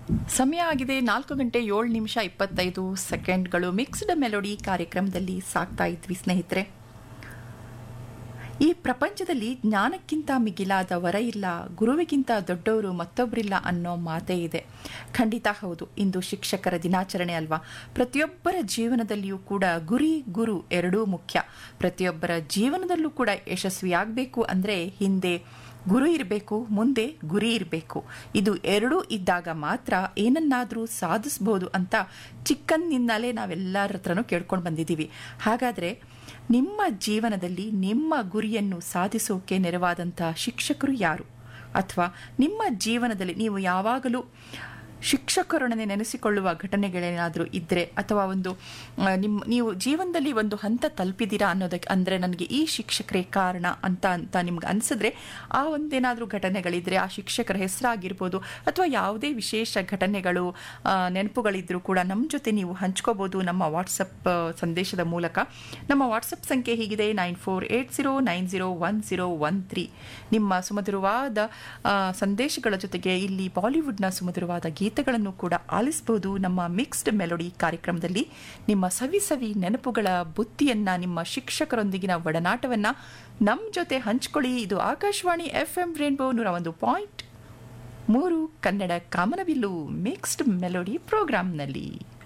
ಸಮಯ ಆಗಿದೆ ನಾಲ್ಕು ಗಂಟೆ ಏಳು ನಿಮಿಷ ಇಪ್ಪತ್ತೈದು ಸೆಕೆಂಡ್ಗಳು ಮಿಕ್ಸ್ಡ್ ಮೆಲೋಡಿ ಕಾರ್ಯಕ್ರಮದಲ್ಲಿ ಸಾಕ್ತಾ ಇದ್ವಿ ಸ್ನೇಹಿತರೆ ಈ ಪ್ರಪಂಚದಲ್ಲಿ ಜ್ಞಾನಕ್ಕಿಂತ ಮಿಗಿಲಾದ ವರ ಇಲ್ಲ ಗುರುವಿಗಿಂತ ದೊಡ್ಡವರು ಮತ್ತೊಬ್ಬರಿಲ್ಲ ಅನ್ನೋ ಮಾತೇ ಇದೆ ಖಂಡಿತ ಹೌದು ಇಂದು ಶಿಕ್ಷಕರ ದಿನಾಚರಣೆ ಅಲ್ವಾ ಪ್ರತಿಯೊಬ್ಬರ ಜೀವನದಲ್ಲಿಯೂ ಕೂಡ ಗುರಿ ಗುರು ಎರಡೂ ಮುಖ್ಯ ಪ್ರತಿಯೊಬ್ಬರ ಜೀವನದಲ್ಲೂ ಕೂಡ ಯಶಸ್ವಿಯಾಗಬೇಕು ಅಂದರೆ ಹಿಂದೆ ಗುರು ಇರಬೇಕು ಮುಂದೆ ಗುರಿ ಇರಬೇಕು ಇದು ಎರಡೂ ಇದ್ದಾಗ ಮಾತ್ರ ಏನನ್ನಾದರೂ ಸಾಧಿಸ್ಬೋದು ಅಂತ ಚಿಕ್ಕಂದಿನಿಂದಲೇ ನಾವೆಲ್ಲರ ಹತ್ರನೂ ಕೇಳ್ಕೊಂಡು ಬಂದಿದ್ದೀವಿ ಹಾಗಾದರೆ ನಿಮ್ಮ ಜೀವನದಲ್ಲಿ ನಿಮ್ಮ ಗುರಿಯನ್ನು ಸಾಧಿಸೋಕೆ ನೆರವಾದಂಥ ಶಿಕ್ಷಕರು ಯಾರು ಅಥವಾ ನಿಮ್ಮ ಜೀವನದಲ್ಲಿ ನೀವು ಯಾವಾಗಲೂ ಶಿಕ್ಷಕರೊಡನೆ ನೆನೆಸಿಕೊಳ್ಳುವ ಘಟನೆಗಳೇನಾದರೂ ಇದ್ದರೆ ಅಥವಾ ಒಂದು ಆ, ನಿಮ್ಮ ನೀವು ಜೀವನದಲ್ಲಿ ಒಂದು ಹಂತ ತಲುಪಿದ್ದೀರಾ ಅನ್ನೋದಕ್ಕೆ ಅಂದರೆ ನನಗೆ ಈ ಶಿಕ್ಷಕರೇ ಕಾರಣ ಅಂತ ಅಂತ ನಿಮ್ಗೆ ಅನಿಸಿದ್ರೆ ಆ ಒಂದೇನಾದರೂ ಘಟನೆಗಳಿದ್ರೆ ಆ ಶಿಕ್ಷಕರ ಹೆಸರಾಗಿರ್ಬೋದು ಅಥವಾ ಯಾವುದೇ ವಿಶೇಷ ಘಟನೆಗಳು ಆ, ನೆನಪುಗಳಿದ್ರೂ ಕೂಡ ನಮ್ಮ ಜೊತೆ ನೀವು ಹಂಚ್ಕೋಬೋದು ನಮ್ಮ ವಾಟ್ಸಪ್ ಸಂದೇಶದ ಮೂಲಕ ನಮ್ಮ ವಾಟ್ಸಪ್ ಸಂಖ್ಯೆ ಹೀಗಿದೆ nine four eight zero nine zero one zero one three ನಿಮ್ಮ ಸುಮಧುರವಾದ ಆ, ಸಂದೇಶಗಳ ಜೊತೆಗೆ ಇಲ್ಲಿ ಬಾಲಿವುಡ್ನ ಸುಮಧುರವಾದ ಗೀತೆಗಳನ್ನು ಕೂಡ ಆಲಿಸಬಹುದು ನಮ್ಮ ಮಿಕ್ಸ್ಡ್ ಮೆಲೋಡಿ ಕಾರ್ಯಕ್ರಮದಲ್ಲಿ ನಿಮ್ಮ ಸವಿ ಸವಿ ನೆನಪುಗಳ ಬುತ್ತಿಯನ್ನ ನಿಮ್ಮ ಶಿಕ್ಷಕರೊಂದಿಗಿನ ಒಡನಾಟವನ್ನ ನಮ್ಮ ಜೊತೆ ಹಂಚ್ಕೊಳ್ಳಿ ಇದು ಆಕಾಶವಾಣಿ ಎಫ್ ಎಂ ರೇನ್ಬೋ ನೂರ ಒಂದು ಪಾಯಿಂಟ್ ಮೂರು ಕನ್ನಡ ಕಾಮನಬಿಲ್ಲು ಮಿಕ್ಸ್ಡ್ ಮೆಲೋಡಿ ಪ್ರೋಗ್ರಾಂನಲ್ಲಿ